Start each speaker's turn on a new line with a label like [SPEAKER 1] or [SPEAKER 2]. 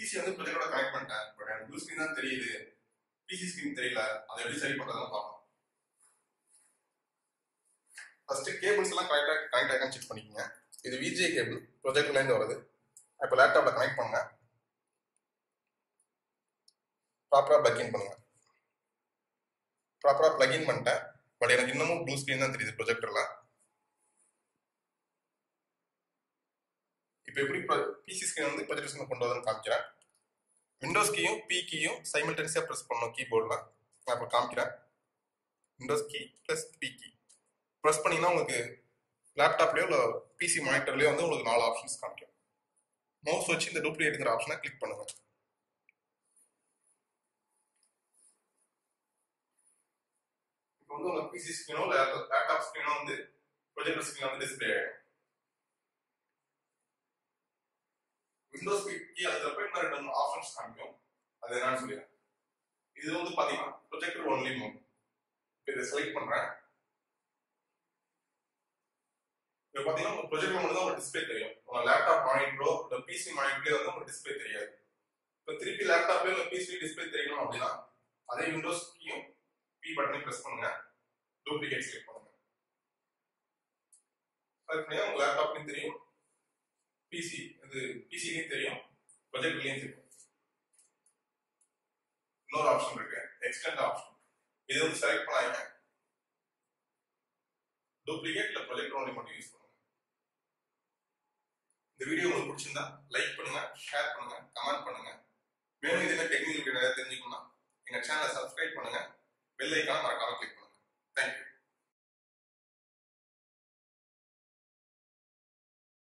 [SPEAKER 1] BCG வந்து ப்ரொஜெக்டோட connect பண்ணிட்டேன் பட் எனக்கு ப்ளூ ஸ்கிரீன் தான் தெரியுது பிசி ஸ்கிரீன் தெரியல அதை எப்படி சரி பண்றதுன்னு பார்க்கலாம் ஃபர்ஸ்ட் கேபிள்ஸ் எல்லாம் கரெக்டா கனெக்ட் ஆகான்னு செக் பண்ணிக்கோங்க இது விஜே கேபிள் ப்ரொஜெக்ட்ல இருந்து வருது இப்போ லேப்டாப்ல கனெக்ட் பண்ணுங்க ப்ராப்பரா பிளக்இன் பண்ணுங்க ப்ராப்பரா பிளக்இன் பண்ணிட்டேன் பட் எனக்கு இன்னமும் ப்ளூ ஸ்கிரீன் தான் தெரியுது ப்ரொஜெக்டர்ல இப்போ எப்படி பிசி ஸ்கிரீன் வந்து ப்ரொஜெக்டர் ஸ்கிரீன் கொண்டு வரதுன்னு காமிக்கிறேன் விண்டோஸ் கீயும் பி கீயும் சைமல்டேனியஸாக ப்ரெஸ் பண்ணணும் கீபோர்டில் நான் இப்போ காமிக்கிறேன் Windows key plus P key press பண்ணீங்கன்னா உங்களுக்கு லேப்டாப்லேயோ இல்லை பிசி மானிட்டர்லேயோ வந்து உங்களுக்கு நாலு ஆப்ஷன்ஸ் காமிக்கும் மவுஸ் வச்சு இந்த டூப்ளிகேட்டுங்கிற ஆப்ஷனை கிளிக் பண்ணுங்க இப்போ வந்து உங்க பிசி ஸ்க்ரீனோ இல்லை லேப்டாப் ஸ்க்ரீனோ வந்து ப்ரொஜெக்டர் ஸ்க்ரீன் வந்து டிஸ்பிளே ஆகிடும் விண்டோஸ் கீ அதில் போய் இன்னும் ரெண்டு மூணு ஆப்ஷன்ஸ் காமிக்கும் அது என்னன்னு சொல்லிடுறேன் இது வந்து பார்த்தீங்கன்னா ப்ரொஜெக்டர் ஒன்லி மோட் இப்போ இதை செலக்ட் பண்ணுறேன் இப்போ பார்த்தீங்கன்னா உங்க ப்ரொஜெக்டர் மட்டும் தான் ஒரு டிஸ்பிளே தெரியும் உங்க லேப்டாப் மானிட்டரோ இல்லை பிசி மானிட்டரோ வந்து உங்களுக்கு டிஸ்பிளே தெரியாது இப்போ திருப்பி லேப்டாப்ல இல்லை பிசி டிஸ்பிளே தெரியணும் அப்படின்னா அதே விண்டோஸ் கீயும் பி பட்டனை ப்ரெஸ் பண்ணுங்க டூப்ளிகேட் செலக்ட் பண்ணுங்க செலக்ட் பண்ணி உங்க லேப்டாப்லையும் தெரியும் பிசி இது பிசிலையும் தெரியும் ப்ரொஜெக்ட்லையும் தெரியும் இன்னொரு ஆப்ஷன் இருக்கு எக்ஸ்டெண்ட் ஆப்ஷன் இது வந்து செலக்ட் பண்ணாங்க டூப்ளிகேட் இல்லை ப்ரொஜெக்ட் ஒன்லி மட்டும் யூஸ் பண்ணுங்க இந்த வீடியோ உங்களுக்கு பிடிச்சிருந்தா லைக் பண்ணுங்க ஷேர் பண்ணுங்க கமெண்ட் பண்ணுங்க மேலும் இதுல டெக்னிக்கல் நிறைய தெரிஞ்சுக்கணும்னா எங்க சேனலை சப்ஸ்கிரைப் பண்ணுங்க பெல் ஐக்கான மறக்காம கிளிக் பண்ணுங்க தேங்க்யூ